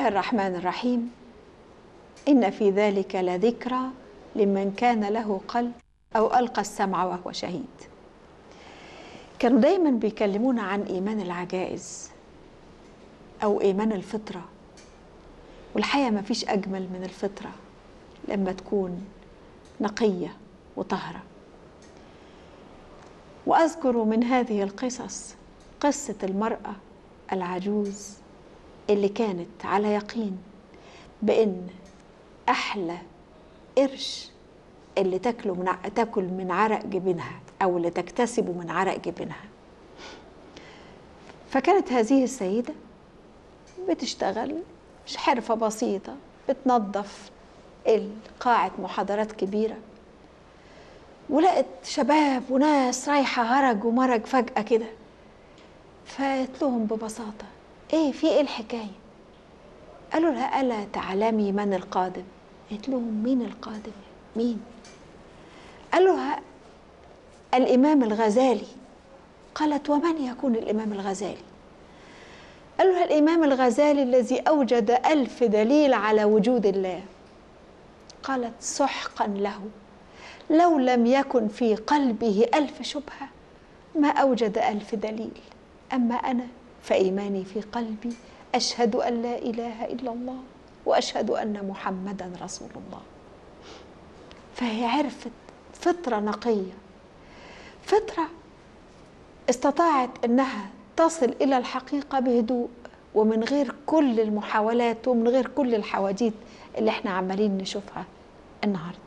الله الرحمن الرحيم إن في ذلك لذكرى لمن كان له قلب أو ألقى السمع وهو شهيد كانوا دايما بيكلمونا عن إيمان العجائز أو إيمان الفطرة والحقيقة ما فيش أجمل من الفطرة لما تكون نقية وطهرة وأذكر من هذه القصص قصة المرأة العجوز اللي كانت على يقين بأن أحلى قرش اللي تاكله من ع- تاكل من عرق جبينها أو اللي تكتسبه من عرق جبينها فكانت هذه السيدة بتشتغل مش حرفة بسيطة بتنظف قاعة محاضرات كبيرة ولقت شباب وناس رايحة هرج ومرج فجأة كده فقالت لهم ببساطة ايه في ايه الحكاية قالوا لها ألا تعلمي من القادم قالت لهم مين القادم مين قالوا لها الإمام الغزالي قالت ومن يكون الإمام الغزالي قالوا لها الإمام الغزالي الذي أوجد ألف دليل على وجود الله قالت سحقا له لو لم يكن في قلبه ألف شبهة ما أوجد ألف دليل أما أنا فإيماني في قلبي أشهد أن لا إله إلا الله وأشهد أن محمدا رسول الله فهي عرفت فطرة نقية فطرة استطاعت أنها تصل إلى الحقيقة بهدوء ومن غير كل المحاولات ومن غير كل الحواديت اللي احنا عمالين نشوفها النهارده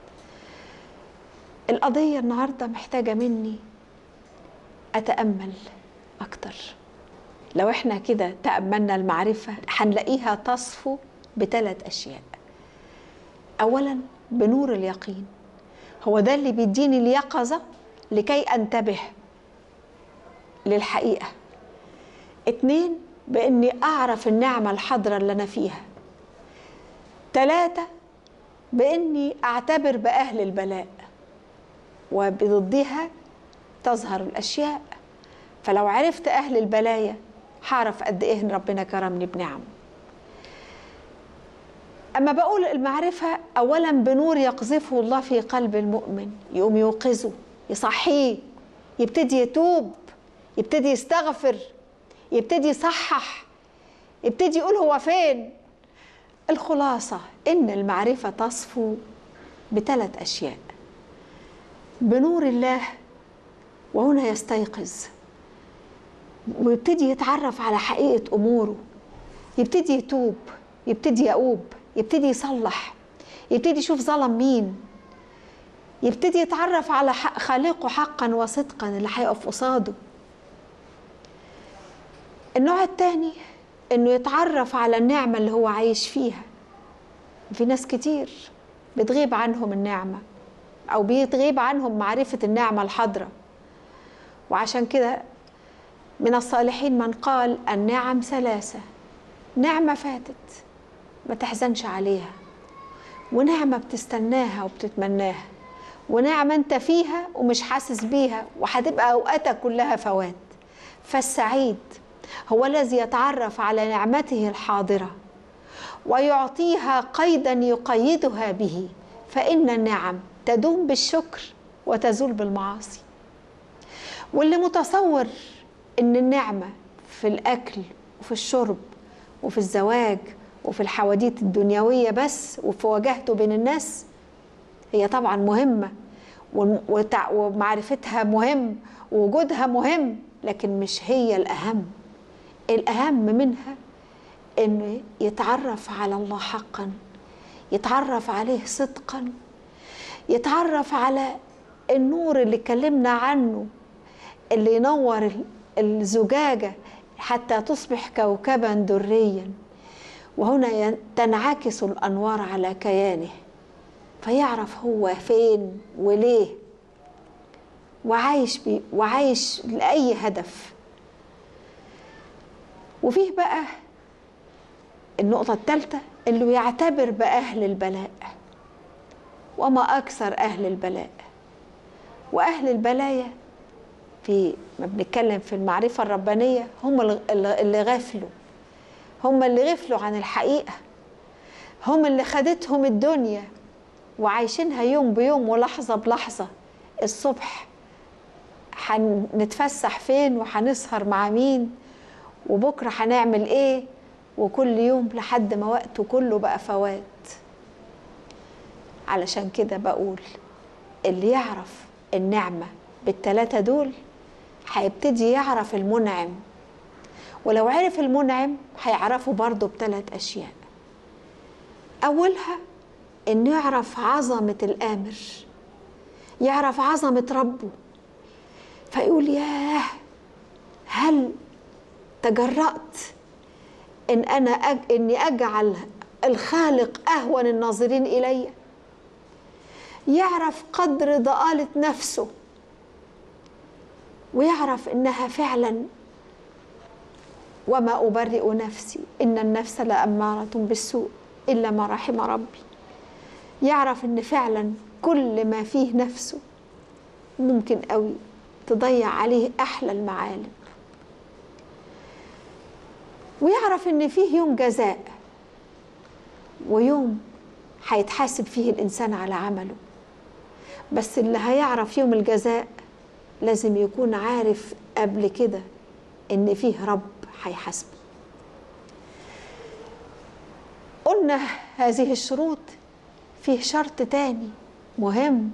القضية النهاردة محتاجة مني أتأمل أكتر لو احنا كده تأملنا المعرفة هنلاقيها تصفو بثلاث أشياء أولا بنور اليقين هو ده اللي بيديني اليقظة لكي أنتبه للحقيقة اتنين بإني أعرف النعمة الحاضرة اللي أنا فيها تلاتة بإني أعتبر بأهل البلاء وبضدها تظهر الأشياء فلو عرفت أهل البلايا هعرف قد إيه إن ربنا كرمني بنعم أما بقول المعرفة أولا بنور يقذفه الله في قلب المؤمن يقوم يوقظه يصحيه يبتدي يتوب يبتدي يستغفر يبتدي يصحح يبتدي يقول هو فين الخلاصة إن المعرفة تصفو بثلاث أشياء بنور الله وهنا يستيقظ ويبتدي يتعرف على حقيقة أموره يبتدي يتوب يبتدي يؤوب يبتدي يصلح يبتدي يشوف ظلم مين يبتدي يتعرف على حق خالقه حقا وصدقا اللي هيقف قصاده النوع الثاني انه يتعرف على النعمه اللي هو عايش فيها في ناس كتير بتغيب عنهم النعمه او بيتغيب عنهم معرفه النعمه الحاضره وعشان كده من الصالحين من قال النعم ثلاثه نعمه فاتت ما تحزنش عليها ونعمه بتستناها وبتتمناها ونعمه انت فيها ومش حاسس بيها وهتبقى اوقاتك كلها فوات فالسعيد هو الذي يتعرف على نعمته الحاضره ويعطيها قيدا يقيدها به فان النعم تدوم بالشكر وتزول بالمعاصي واللي متصور ان النعمه في الاكل وفي الشرب وفي الزواج وفي الحواديت الدنيويه بس وفي واجهته بين الناس هي طبعا مهمه ومعرفتها مهم ووجودها مهم لكن مش هي الاهم الاهم منها انه يتعرف على الله حقا يتعرف عليه صدقا يتعرف على النور اللي اتكلمنا عنه اللي ينور الزجاجه حتى تصبح كوكبا دريا وهنا تنعكس الانوار على كيانه فيعرف هو فين وليه وعايش بي وعايش لاي هدف وفيه بقى النقطة الثالثة اللي يعتبر بأهل البلاء وما أكثر أهل البلاء وأهل البلايا في ما بنتكلم في المعرفة الربانية هم اللي غفلوا هم اللي غفلوا عن الحقيقة هم اللي خدتهم الدنيا وعايشينها يوم بيوم ولحظة بلحظة الصبح هنتفسح فين وهنسهر مع مين وبكرة هنعمل ايه وكل يوم لحد ما وقته كله بقى فوات علشان كده بقول اللي يعرف النعمة بالتلاتة دول هيبتدي يعرف المنعم ولو عرف المنعم هيعرفه برضه بثلاث أشياء أولها إنه يعرف عظمة الآمر يعرف عظمة ربه فيقول ياه هل تجرأت إن أنا أج... إني أجعل الخالق أهون الناظرين إلي يعرف قدر ضآلة نفسه ويعرف إنها فعلا وما أبرئ نفسي إن النفس لأمارة بالسوء إلا ما رحم ربي يعرف إن فعلا كل ما فيه نفسه ممكن قوي تضيع عليه أحلى المعالم ويعرف إن فيه يوم جزاء ويوم هيتحاسب فيه الإنسان على عمله بس اللي هيعرف يوم الجزاء لازم يكون عارف قبل كده إن فيه رب هيحاسبه قلنا هذه الشروط فيه شرط تاني مهم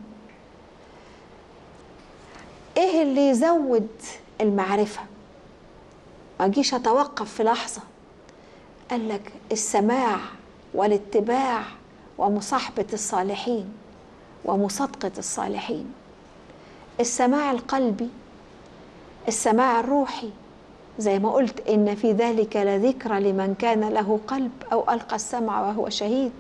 ايه اللي يزود المعرفة ما اجيش اتوقف في لحظة قال لك السماع والاتباع ومصاحبة الصالحين ومصادقة الصالحين السماع القلبي السماع الروحي زي ما قلت إن في ذلك لذكرى لمن كان له قلب أو ألقى السمع وهو شهيد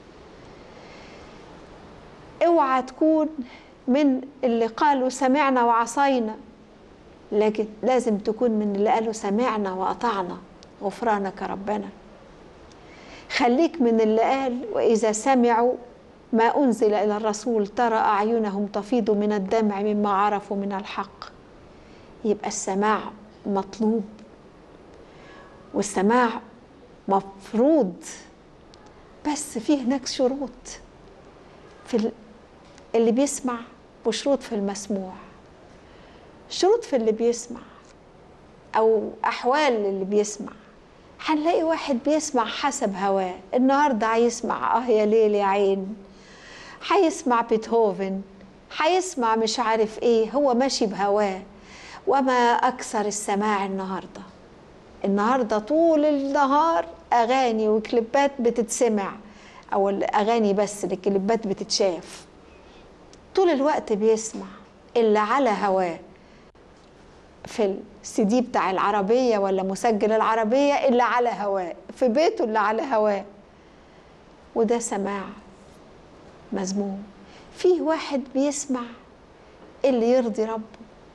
اوعى تكون من اللي قالوا سمعنا وعصينا لكن لازم تكون من اللي قالوا سمعنا وأطعنا غفرانك ربنا خليك من اللي قال وإذا سمعوا ما أنزل إلى الرسول ترى أعينهم تفيض من الدمع مما عرفوا من الحق يبقى السماع مطلوب والسماع مفروض بس في هناك شروط في اللي بيسمع وشروط في المسموع شروط في اللي بيسمع او احوال اللي بيسمع هنلاقي واحد بيسمع حسب هواه النهارده هيسمع اه يا ليل يا عين هيسمع بيتهوفن هيسمع مش عارف ايه هو ماشي بهواه وما اكثر السماع النهارده النهارده طول النهار اغاني وكليبات بتتسمع او الاغاني بس الكليبات بتتشاف طول الوقت بيسمع اللي على هواه في السي دي بتاع العربية ولا مسجل العربية اللي على هواه في بيته اللي على هواه وده سماع مذموم فيه واحد بيسمع اللي يرضي ربه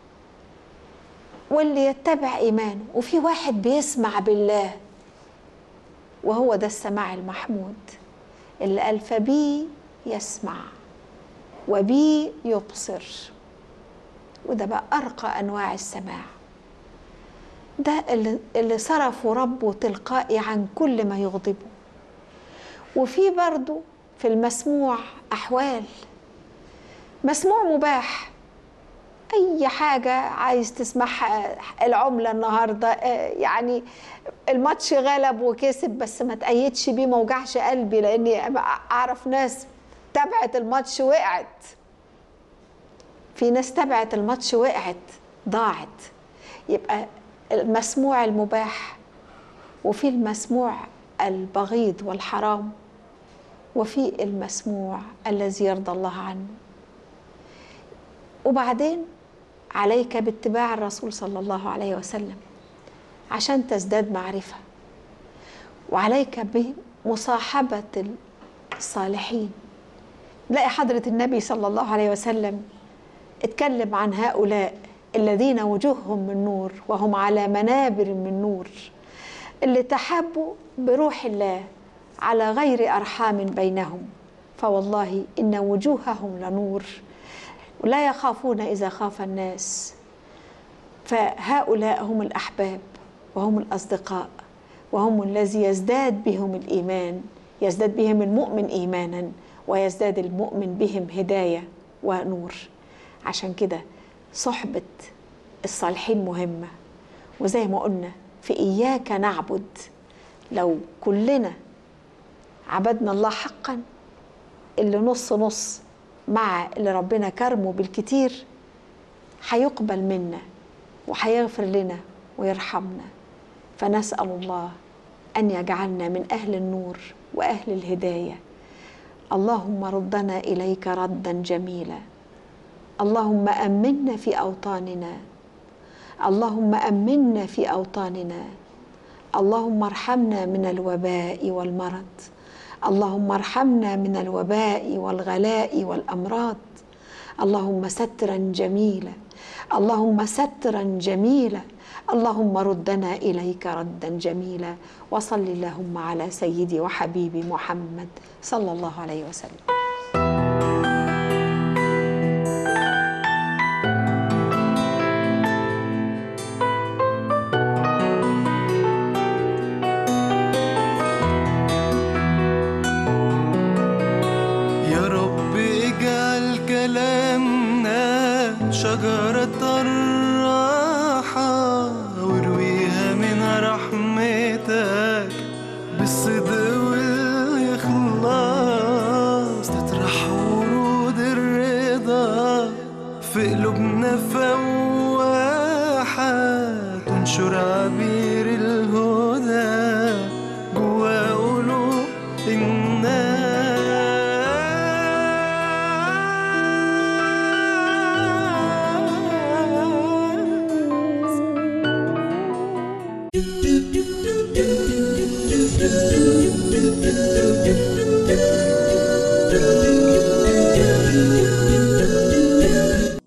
واللي يتبع إيمانه وفي واحد بيسمع بالله وهو ده السماع المحمود اللي قال فبي يسمع وبي يبصر وده بقى أرقى أنواع السماع ده اللي, اللي صرفوا ربه تلقائي عن كل ما يغضبه وفي برضو في المسموع أحوال مسموع مباح أي حاجة عايز تسمعها العملة النهاردة يعني الماتش غلب وكسب بس ما تأيدش بيه ما وجعش قلبي لأني أعرف ناس تابعت الماتش وقعت في ناس تابعت الماتش وقعت ضاعت يبقى المسموع المباح وفي المسموع البغيض والحرام وفي المسموع الذي يرضى الله عنه وبعدين عليك باتباع الرسول صلى الله عليه وسلم عشان تزداد معرفه وعليك بمصاحبه الصالحين نلاقي حضره النبي صلى الله عليه وسلم اتكلم عن هؤلاء الذين وجوههم من نور وهم على منابر من نور اللي تحابوا بروح الله على غير ارحام بينهم فوالله ان وجوههم لنور ولا يخافون اذا خاف الناس فهؤلاء هم الاحباب وهم الاصدقاء وهم الذي يزداد بهم الإيمان يزداد بهم المؤمن إيمانا ويزداد المؤمن بهم هداية ونور عشان كده صحبة الصالحين مهمة وزي ما قلنا في إياك نعبد لو كلنا عبدنا الله حقا اللي نص نص مع اللي ربنا كرمه بالكتير هيقبل منا وهيغفر لنا ويرحمنا فنسأل الله أن يجعلنا من أهل النور وأهل الهداية اللهم ردنا إليك ردا جميلا اللهم أمنا في أوطاننا اللهم أمنا في أوطاننا اللهم ارحمنا من الوباء والمرض اللهم ارحمنا من الوباء والغلاء والأمراض اللهم سترا جميلا اللهم سترا جميلا اللهم ردنا اليك ردا جميلا وصل اللهم على سيدي وحبيبي محمد صلى الله عليه وسلم يا رب اجعل كلامنا شجرة